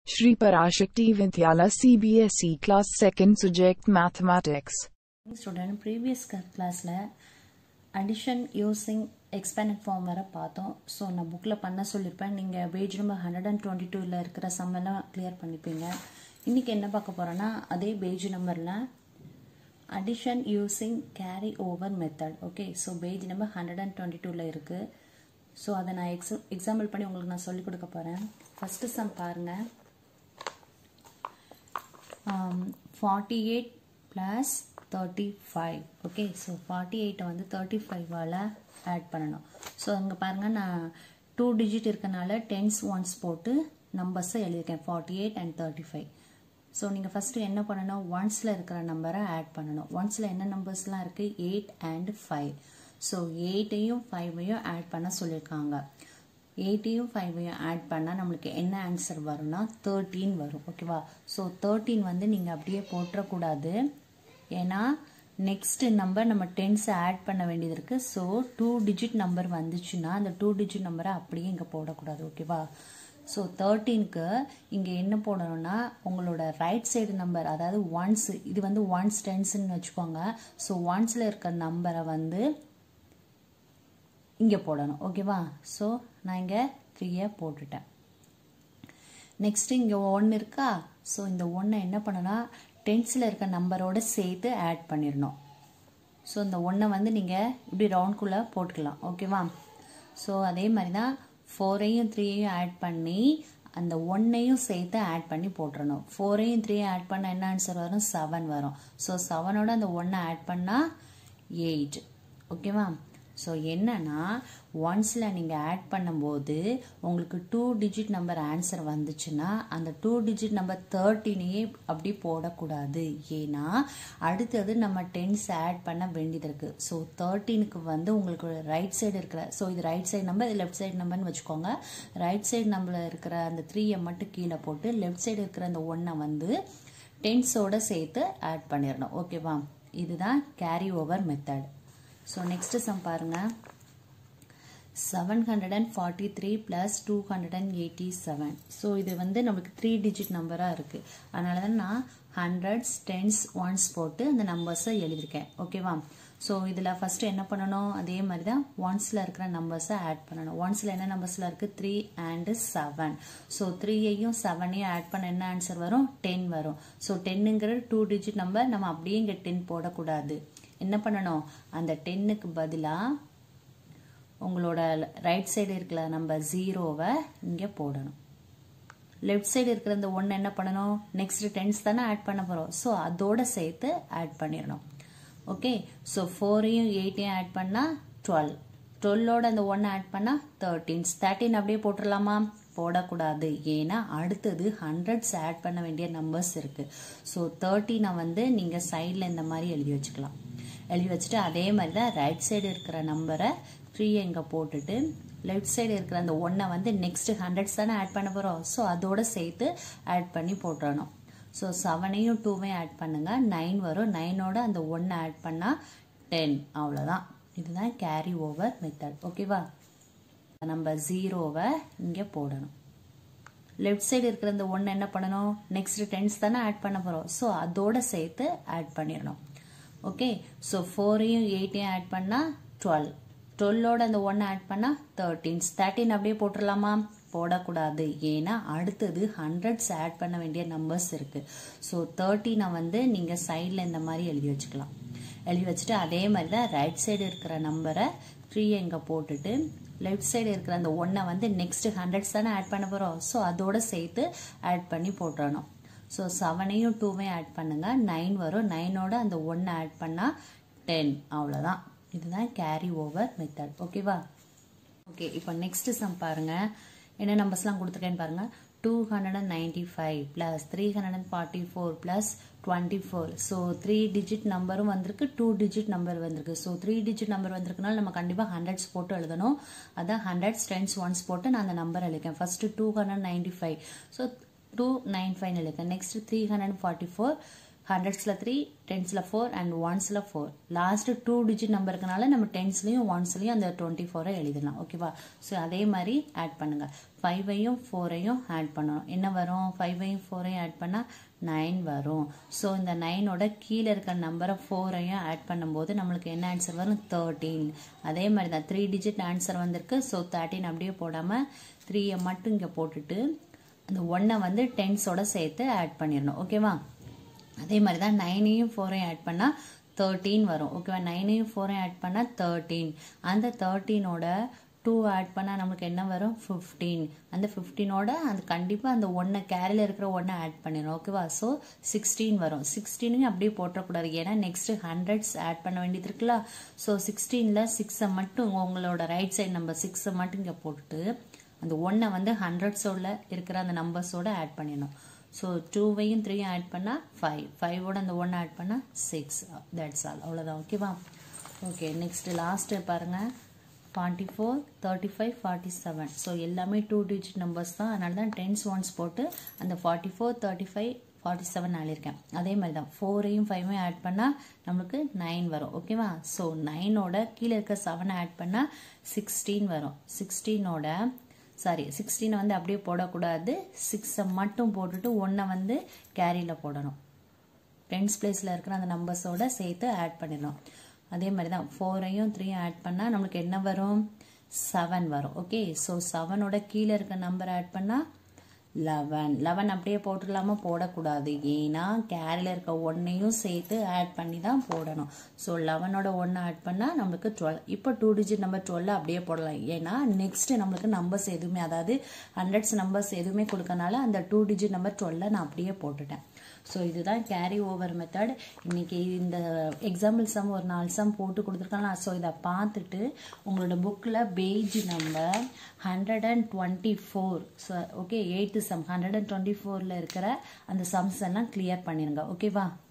Shri Parashakti Vidyala CBSE Class 2nd Subject Mathematics. Student previous கிளாஸில் addition using expanded form வர பார்த்தோம் so நான் புக்கில் பண்ண சொல்லியிருப்பேன் நீங்கள் page number hundred and twenty டூவில் இருக்கிற சம் எல்லாம் கிளியர் பண்ணிப்பீங்க இன்றைக்கி என்ன பார்க்க போகிறோன்னா அதே பேஜ் நம்பரில் addition using carry over method okay so page number hundred and twenty டூவில் இருக்குது ஸோ அதை நான் எக்ஸ எக்ஸாம்பிள் பண்ணி உங்களுக்கு நான் சொல்லிக் கொடுக்க போகிறேன் ஃபஸ்ட்டு சம் பாருங்கள் forty eight plus thirty five okay so forty எயிட்டை வந்து தேர்ட்டி ஃபைவால் ஆட் பண்ணணும் ஸோ அங்கே பாருங்கள் நான் டூ டிஜிட் இருக்கனால டென்ஸ் ஒன்ஸ் போட்டு நம்பர்ஸை எழுதியிருக்கேன் forty eight and thirty five so நீங்கள் ஃபஸ்ட்டு என்ன பண்ணணும் ஒன்ஸில் இருக்கிற நம்பரை ஆட் பண்ணணும் ஒன்ஸில் என்ன நம்பர்ஸ்லாம் இருக்குது எயிட் அண்ட் ஃபைவ் ஸோ எயிட்டையும் ஃபைவையும் ஆட் பண்ண சொல்லியிருக்காங்க எயிட்டையும் ஃபைவையும் ஆட் பண்ணால் நம்மளுக்கு என்ன ஆன்சர் வரும்னா தேர்ட்டீன் வரும் ஓகேவா ஸோ தேர்ட்டீன் வந்து நீங்கள் அப்படியே போட்டுறக்கூடாது ஏன்னா நெக்ஸ்ட் நம்பர் நம்ம டென்ஸை ஆட் பண்ண வேண்டியது இருக்குது ஸோ டூ டிஜிட் நம்பர் வந்துச்சுன்னா அந்த டூ டிஜிட் நம்பரை அப்படியே இங்கே போடக்கூடாது ஓகேவா ஸோ தேர்ட்டீனுக்கு இங்கே என்ன போடணும்னா உங்களோட ரைட் சைடு நம்பர் அதாவது ஒன்ஸ் இது வந்து ஒன்ஸ் டென்ஸ்ன்னு வச்சுக்கோங்க ஸோ ஒன்ஸில் இருக்க நம்பரை வந்து இங்கே போடணும் ஓகேவா ஸோ நான் இங்கே த்ரீயை போட்டுட்டேன் நெக்ஸ்ட் இங்கே ஒன்று இருக்கா ஸோ இந்த ஒன்றை என்ன பண்ணனா டென்ஸில் இருக்க நம்பரோட சேர்த்து ஆட் பண்ணிடணும் ஸோ இந்த ஒன்றை வந்து நீங்கள் இப்படி ரவுண்ட்குள்ளே போட்டுக்கலாம் ஓகேவா ஸோ அதே மாதிரி தான் ஃபோரையும் த்ரீயையும் ஆட் பண்ணி அந்த ஒன்னையும் சேர்த்து ஆட் பண்ணி போட்டுறணும் ஃபோரையும் த்ரீயும் ஆட் பண்ணால் என்ன ஆன்சர் வரும் செவன் வரும் ஸோ செவனோட அந்த ஒன்றை ஆட் பண்ணால் எயிட் ஓகேவா ஸோ என்னன்னா ஒன்ஸில் நீங்கள் ஆட் பண்ணும்போது உங்களுக்கு டூ டிஜிட் நம்பர் ஆன்சர் வந்துச்சுன்னா அந்த டூ டிஜிட் நம்பர் தேர்ட்டினையே அப்படி போடக்கூடாது ஏன்னா அடுத்தது நம்ம டென்ஸ் ஆட் பண்ண வேண்டியது இருக்குது ஸோ தேர்ட்டீனுக்கு வந்து உங்களுக்கு ரைட் சைடு இருக்கிற ஸோ இது ரைட் சைடு நம்பர் இது லெஃப்ட் சைடு நம்பர்னு வச்சுக்கோங்க ரைட் சைடு நம்பரில் இருக்கிற அந்த த்ரீயை மட்டும் கீழே போட்டு லெஃப்ட் சைடு இருக்கிற அந்த ஒன்றை வந்து டென்ஸோட சேர்த்து ஆட் பண்ணிடணும் ஓகேவா இதுதான் carry over method so next sum பாருங்க seven hundred and forty three plus two hundred and eighty seven so இது வந்து நம்மளுக்கு த்ரீ டிஜிட் நம்பராக இருக்குது அதனால தான் நான் ஹண்ட்ரட்ஸ் டென்ஸ் ஒன்ஸ் போட்டு அந்த நம்பர்ஸை எழுதியிருக்கேன் ஓகேவா ஸோ இதில் ஃபஸ்ட்டு என்ன பண்ணணும் அதே மாதிரி தான் ஒன்ஸில் இருக்கிற நம்பர்ஸை ஆட் பண்ணணும் ஒன்ஸில் என்ன நம்பர்ஸில் இருக்குது த்ரீ அண்டு செவன் ஸோ த்ரீயையும் செவனையும் ஆட் பண்ண என்ன ஆன்சர் வரும் டென் வரும் ஸோ டென்னுங்கிற டூ டிஜிட் நம்பர் நம்ம அப்படியே இங்கே டென் போடக்கூடாது என்ன பண்ணணும் அந்த டென்னுக்கு பதிலாக உங்களோட ரைட் சைடு இருக்கிற நம்ம ஜீரோவை இங்கே போடணும் லெஃப்ட் சைடு இருக்கிற இந்த ஒன்று என்ன பண்ணணும் நெக்ஸ்ட் டென்ஸ் தானே ஆட் பண்ண போகிறோம் ஸோ அதோட சேர்த்து ஆட் பண்ணிடணும் ஓகே ஸோ ஃபோரையும் எயிட்டையும் ஆட் பண்ணால் டுவெல் டுவெல்லோட அந்த ஒன்று ஆட் பண்ணால் தேர்ட்டீன்ஸ் தேர்ட்டின் அப்படியே போட்டுடலாமா போடக்கூடாது ஏன்னா அடுத்தது ஹண்ட்ரட்ஸ் ஆட் பண்ண வேண்டிய நம்பர்ஸ் இருக்குது ஸோ தேர்ட்டினை வந்து நீங்கள் சைடில் இந்த மாதிரி எழுதி வச்சுக்கலாம் எழுதி வச்சுட்டு அதே மாதிரி தான் ரைட் சைடு இருக்கிற நம்பரை த்ரீ இங்கே போட்டுட்டு லெஃப்ட் சைடு இருக்கிற அந்த ஒன்றை வந்து நெக்ஸ்ட் ஹண்ட்ரட்ஸ் தானே ஆட் பண்ண போகிறோம் ஸோ அதோட சேர்த்து ஆட் பண்ணி போட்டுறணும் ஸோ செவனையும் டூவையும் ஆட் பண்ணுங்க நைன் வரும் நைனோட அந்த ஒன்றை ஆட் பண்ணால் டென் அவ்வளோதான் இதுதான் கேரி ஓவர் மெத்தட் ஓகேவா நம்ம ஜீரோவை இங்கே போடணும் லெஃப்ட் சைடு இருக்கிற இந்த ஒன்று என்ன பண்ணணும் நெக்ஸ்ட் டென்ஸ் தானே ஆட் பண்ண போகிறோம் ஸோ அதோட சேர்த்து ஆட் பண்ணிடணும் ஓகே ஸோ ஃபோரையும் எயிட்டையும் ஆட் பண்ணால் டுவெல் டுவெல்லோட அந்த ஒன்று ஆட் பண்ணால் தேர்ட்டீன்ஸ் தேர்ட்டின் அப்படியே போட்டுடலாமா போடக்கூடாது ஏன்னா அடுத்தது ஹண்ட்ரட்ஸ் ஆட் பண்ண வேண்டிய நம்பர்ஸ் இருக்குது ஸோ தேர்ட்டினை வந்து நீங்கள் சைடில் இந்த மாதிரி எழுதி வச்சுக்கலாம் எழுதி வச்சுட்டு அதே மாதிரி தான் ரைட் சைடு இருக்கிற நம்பரை த்ரீ இங்கே போட்டுட்டு லெஃப்ட் சைடு இருக்கிற அந்த ஒன்றை வந்து நெக்ஸ்ட் ஹண்ட்ரட்ஸ் தானே ஆட் பண்ண போகிறோம் ஸோ அதோட சேர்த்து ஆட் பண்ணி போட்டுறணும் ஸோ செவனையும் டூவையும் ஆட் பண்ணுங்க நைன் வரும் நைனோட அந்த ஒன்று ஆட் பண்ணால் டென் அவ்வளோதான் இதுதான் கேரி ஓவர் மெத்தட் ஓகேவா ஓகே இப்போ நெக்ஸ்ட் சம் பாருங்க என்ன நம்பர்ஸ்லாம் கொடுத்துருக்கேன்னு பாருங்க two hundred and ninety five plus three hundred and forty four plus twenty four so three digit நம்பரும் வந்திருக்கு டூ டிஜிட் நம்பர் வந்திருக்கு ஸோ த்ரீ டிஜிட் நம்பர் வந்திருக்கனால நம்ம கண்டிப்பாக ஹண்ட்ரட்ஸ் போட்டு எழுதணும் அதான் ஹண்ட்ரட்ஸ் டென்ஸ் ஒன்ஸ் போட்டு நான் அந்த நம்பர் எழுதிக்கேன் first two hundred ninety five so two nine five எழுதிருக்கேன் next three hundred forty four ஹண்ட்ரட்ஸில் த்ரீ டென்ஸில் ஃபோர் அண்ட் ஒன்ஸில் four last two digit number இருக்கனால நம்ம டென்ஸ்லையும் ஒன்ஸ்லையும் அந்த டுவெண்ட்டி ஃபோரை எழுதலாம் ஓகேவா ஸோ அதே மாதிரி ஆட் பண்ணுங்கள் ஃபைவையும் ஃபோரையும் ஆட் பண்ணணும் என்ன வரும் ஃபைவையும் ஃபோரையும் ஆட் பண்ணால் நைன் வரும் ஸோ இந்த நைனோட கீழே இருக்க நம்பரை ஃபோரையும் ஆட் பண்ணும்போது நம்மளுக்கு என்ன ஆன்சர் வரும் தேர்ட்டீன் அதே மாதிரி தான் த்ரீ டிஜிட் ஆன்சர் வந்திருக்கு ஸோ தேர்ட்டின் அப்படியே போடாமல் த்ரீயை மட்டும் இங்கே போட்டுட்டு அந்த ஒன்னை வந்து டென்ஸோட சேர்த்து ஆட் பண்ணிடணும் ஓகேவா அதே மாதிரி தான் நைனையும் ஃபோரையும் ஆட் பண்ணால் தேர்ட்டீன் வரும் ஓகேவா நைனையும் ஃபோரையும் ஆட் பண்ணால் தேர்ட்டீன் அந்த தேர்ட்டீனோட டூ ஆட் பண்ணால் நம்மளுக்கு என்ன வரும் ஃபிஃப்டீன் அந்த ஃபிஃப்டீனோட அது கண்டிப்பாக அந்த ஒன்றை கேரியில் இருக்கிற ஒன்றை ஆட் பண்ணிடும் ஓகேவா ஸோ சிக்ஸ்டீன் வரும் சிக்ஸ்டீனையும் அப்படியே போட்டக்கூடாது ஏன்னா நெக்ஸ்ட் ஹண்ட்ரட்ஸ் ஆட் பண்ண வேண்டியது இருக்குல்ல ஸோ சிக்ஸ்டீனில் சிக்ஸை மட்டும் உங்களோட ரைட் சைடு நம்பர் சிக்ஸை மட்டும் இங்கே போட்டுட்டு அந்த ஒன்றை வந்து ஹண்ட்ரட்ஸோட இருக்கிற அந்த நம்பர்ஸோட ஆட் பண்ணிடணும் ஸோ டூவையும் த்ரீயும் ஆட் பண்ணால் ஃபைவ் ஃபைவோட அந்த ஒன் ஆட் பண்ணால் சிக்ஸ் தட்ஸ் ஆல் அவ்வளோதான் ஓகேவா ஓகே நெக்ஸ்ட் லாஸ்ட்டு பாருங்கள் forty four thirty five forty seven so எல்லாமே டூ டிஜிட் நம்பர்ஸ் தான் அதனால தான் டென்ஸ் ஒன்ஸ் போட்டு அந்த forty four thirty five forty seven ஆளிருக்கேன் அதே மாதிரி தான் ஃபோரையும் ஃபைவையும் ஆட் பண்ணால் நம்மளுக்கு நைன் வரும் ஓகேவா ஸோ நைனோட கீழே இருக்க செவனை ஆட் பண்ணால் சிக்ஸ்டீன் வரும் சிக்ஸ்டீனோட சாரி சிக்ஸ்டீனை வந்து அப்படியே போடக்கூடாது சிக்ஸை மட்டும் போட்டுட்டு ஒன்றை வந்து கேரியில் போடணும் டென்ஸ் பிளேஸில் இருக்கிற அந்த நம்பர்ஸோட சேர்த்து ஆட் பண்ணிடணும் அதே மாதிரி தான் ஃபோரையும் த்ரீயும் ஆட் பண்ணால் நம்மளுக்கு என்ன வரும் செவன் வரும் ஓகே ஸோ செவனோட கீழே இருக்க நம்பர் ஆட் பண்ணால் லெவன் லெவன் அப்படியே போட்டுடலாமா போடக்கூடாது ஏன்னா கேரியில் இருக்க ஒன்னையும் சேர்த்து ஆட் பண்ணி தான் போடணும் ஸோ லெவனோட ஒன்று ஆட் பண்ணால் நம்மளுக்கு டுவெல் இப்போ டூ டிஜிட் நம்பர் டுவெல் அப்படியே போடலாம் ஏன்னா நெக்ஸ்ட் நம்மளுக்கு நம்பர்ஸ் எதுவுமே அதாவது ஹண்ட்ரட்ஸ் நம்பர்ஸ் எதுவுமே கொடுக்கனால அந்த டூ டிஜிட் நம்பர் டுவெல்ல நான் அப்படியே போட்டுட்டேன் ஸோ இதுதான் கேரி ஓவர் மெத்தட் இன்னைக்கு இந்த எக்ஸாம்பிள் சம் ஒரு நாலு சம் போட்டு கொடுத்துருக்காங்க ஸோ இதை பார்த்துட்டு உங்களோட புக்கில் page number hundred and twenty four so okay eighth sum hundred and twenty ஃபோரில் இருக்கிற அந்த சம்ஸ் எல்லாம் கிளியர் பண்ணிடுங்க ஓகேவா